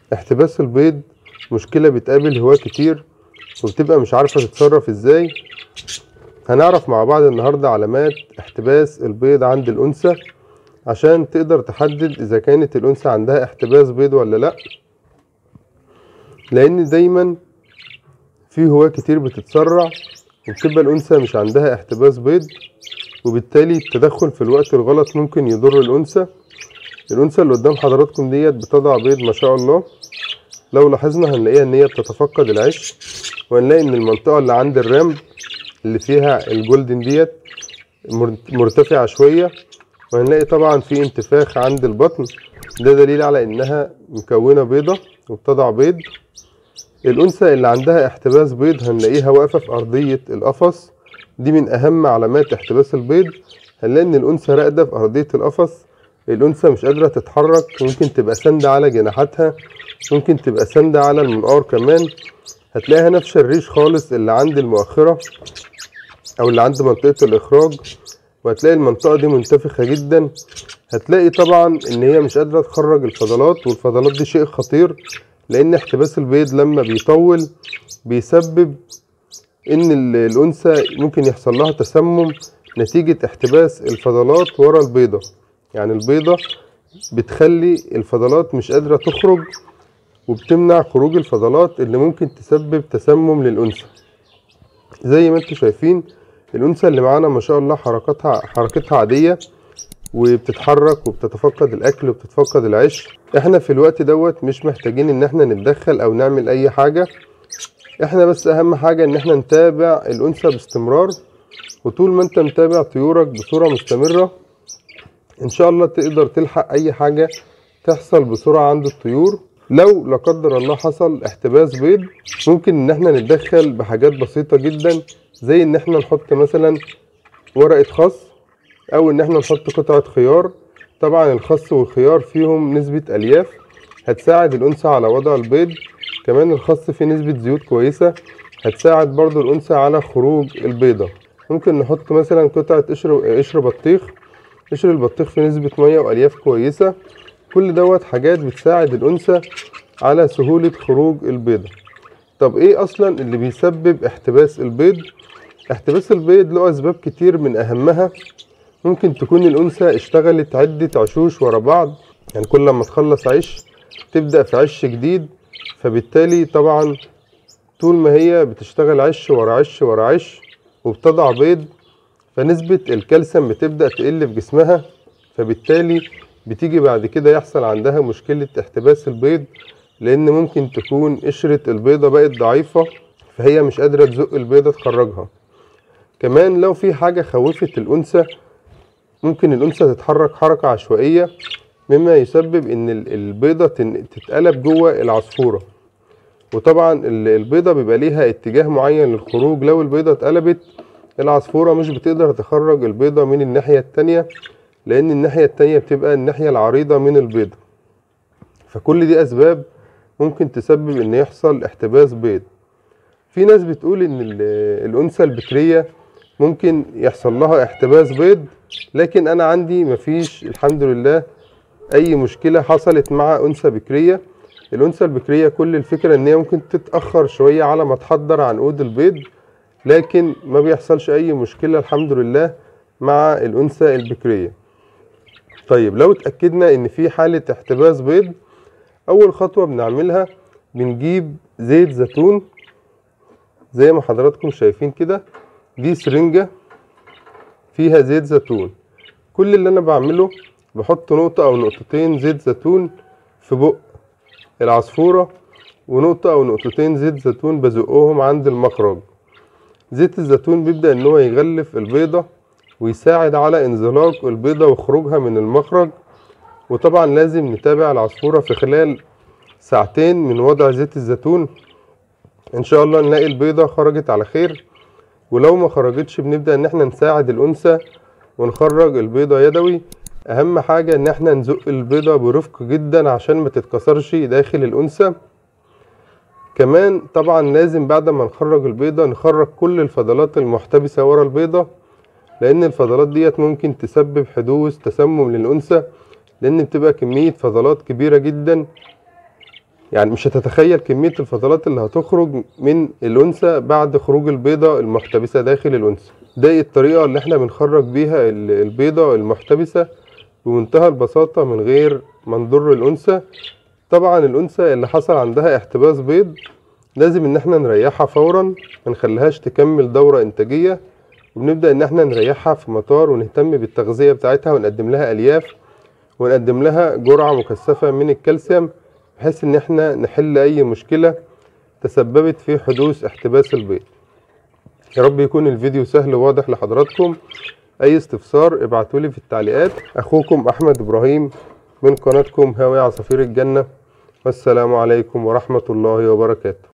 احتباس البيض مشكلة بتقابل هواة كتير وبتبقى مش عارفة تتصرف ازاي هنعرف مع بعض النهاردة علامات احتباس البيض عند الأنثى عشان تقدر تحدد إذا كانت الأنثى عندها احتباس بيض ولا لأ لأن دايما في هواة كتير بتتسرع وبتبقى الأنثى مش عندها احتباس بيض وبالتالي التدخل في الوقت الغلط ممكن يضر الأنثى الأنثى اللي قدام حضراتكم ديت بتضع بيض ما شاء الله لو لاحظنا هنلاقيها إن هي بتتفقد العش وهنلاقي إن المنطقة اللي عند الرمل اللي فيها الجولدن ديت مر- مرتفعة شوية وهنلاقي طبعا في انتفاخ عند البطن ده دليل على إنها مكونة بيضة وبتضع بيض الأنثى اللي عندها احتباس بيض هنلاقيها واقفة في أرضية القفص دي من أهم علامات احتباس البيض هنلاقي إن الأنثى راقدة في أرضية القفص الأنثى مش قادرة تتحرك ممكن تبقى ساندة على جناحاتها ممكن تبقى ساندة على المنقار كمان هتلاقيها نفس الريش خالص اللي عند المؤخرة أو اللي عند منطقة الإخراج وهتلاقي المنطقة دي منتفخة جدا هتلاقي طبعا إن هي مش قادرة تخرج الفضلات والفضلات دي شيء خطير لأن احتباس البيض لما بيطول بيسبب إن ال- الأنثى ممكن يحصل لها تسمم نتيجة احتباس الفضلات ورا البيضة يعني البيضة بتخلي الفضلات مش قادرة تخرج وبتمنع خروج الفضلات اللي ممكن تسبب تسمم للأنثى زي ما انتم شايفين الأنثى اللي معانا ما شاء الله حركاتها حركتها عادية وبتتحرك وبتتفقد الأكل وبتتفقد العيش احنا في الوقت دوت مش محتاجين ان احنا نتدخل او نعمل اي حاجة احنا بس اهم حاجة ان احنا نتابع الأنثى باستمرار وطول ما انت متابع طيورك بصورة مستمرة ان شاء الله تقدر تلحق اي حاجة تحصل بسرعة عند الطيور لو لا قدر الله حصل احتباس بيض ممكن ان احنا نتدخل بحاجات بسيطة جدا زي ان احنا نحط مثلا ورقة خس او ان احنا نحط قطعة خيار طبعا الخس والخيار فيهم نسبة الياف هتساعد الانثى على وضع البيض كمان الخس فيه نسبة زيوت كويسة هتساعد برضو الانثى على خروج البيضة ممكن نحط مثلا قطعة قشر قشر بطيخ قشر البطيخ فيه نسبة مية والياف كويسة كل دوت حاجات بتساعد الانثى على سهولة خروج البيضة طب ايه اصلا اللي بيسبب احتباس البيض احتباس البيض له اسباب كتير من اهمها ممكن تكون الانثى اشتغلت عدة عشوش ورا بعض يعني كل لما تخلص عش تبدأ في عش جديد فبالتالي طبعا طول ما هي بتشتغل عش ورا عش ورا عش وبتضع بيض فنسبة الكالسيوم بتبدأ تقل في جسمها فبالتالي بتيجي بعد كده يحصل عندها مشكلة احتباس البيض لأن ممكن تكون قشرة البيضة بقت ضعيفة فهي مش قادرة تزق البيضة تخرجها كمان لو في حاجة خوفت الأنثى ممكن الأنثى تتحرك حركة عشوائية مما يسبب إن ال- البيضة تن- تتقلب جوه العصفورة وطبعا ال- البيضة بيبقى ليها اتجاه معين للخروج لو البيضة اتقلبت العصفورة مش بتقدر تخرج البيضة من الناحية التانية لأن الناحية التانية بتبقى الناحية العريضة من البيضة فكل دي أسباب ممكن تسبب إن يحصل احتباس بيض في ناس بتقول إن ال- الأنثى البكرية ممكن يحصل لها احتباس بيض لكن أنا عندي مفيش الحمد لله أي مشكلة حصلت مع أنثى بكرية الأنثى البكرية كل الفكرة إن هي ممكن تتأخر شوية على ما تحضر عنقود البيض لكن ما بيحصلش أي مشكلة الحمد لله مع الأنثى البكرية طيب لو اتأكدنا إن في حالة احتباس بيض أول خطوة بنعملها بنجيب زيت زيتون زي ما حضراتكم شايفين كده دي سرنجة فيها زيت زيتون كل اللي أنا بعمله بحط نقطة أو نقطتين زيت زيتون في بق العصفورة ونقطة أو نقطتين زيت زيتون بزقهم عند المخرج زيت الزيتون بيبدأ إن هو يغلف البيضة ويساعد على انزلاق البيضة وخروجها من المخرج وطبعا لازم نتابع العصفورة في خلال ساعتين من وضع زيت الزيتون ان شاء الله نلاقي البيضة خرجت على خير ولو ما خرجتش بنبدأ ان احنا نساعد الانثى ونخرج البيضة يدوي اهم حاجة ان احنا نزق البيضة برفق جدا عشان ما تتكسرش داخل الانثى كمان طبعا لازم بعد ما نخرج البيضة نخرج كل الفضلات المحتبسة ورا البيضة لان الفضلات ديت ممكن تسبب حدوث تسمم للانثى لان بتبقى كمية فضلات كبيرة جدا يعني مش هتتخيل كمية الفضلات اللي هتخرج من الأنثى بعد خروج البيضة المحتبسة داخل الأنثى ده الطريقة اللي احنا بنخرج بيها ال- البيضة المحتبسة بمنتهى البساطة من غير ما نضر الأنثى طبعا الأنثى اللي حصل عندها احتباس بيض لازم ان احنا نريحها فورا ما نخليهاش تكمل دورة انتاجية وبنبدأ ان احنا نريحها في مطار ونهتم بالتغذية بتاعتها ونقدم لها الياف ونقدم لها جرعة مكثفة من الكالسيوم بحيث ان احنا نحل اي مشكلة تسببت في حدوث احتباس البيض يا رب يكون الفيديو سهل وواضح لحضراتكم اي استفسار ابعتولي في التعليقات اخوكم احمد ابراهيم من قناتكم هاوي عصافير الجنة والسلام عليكم ورحمة الله وبركاته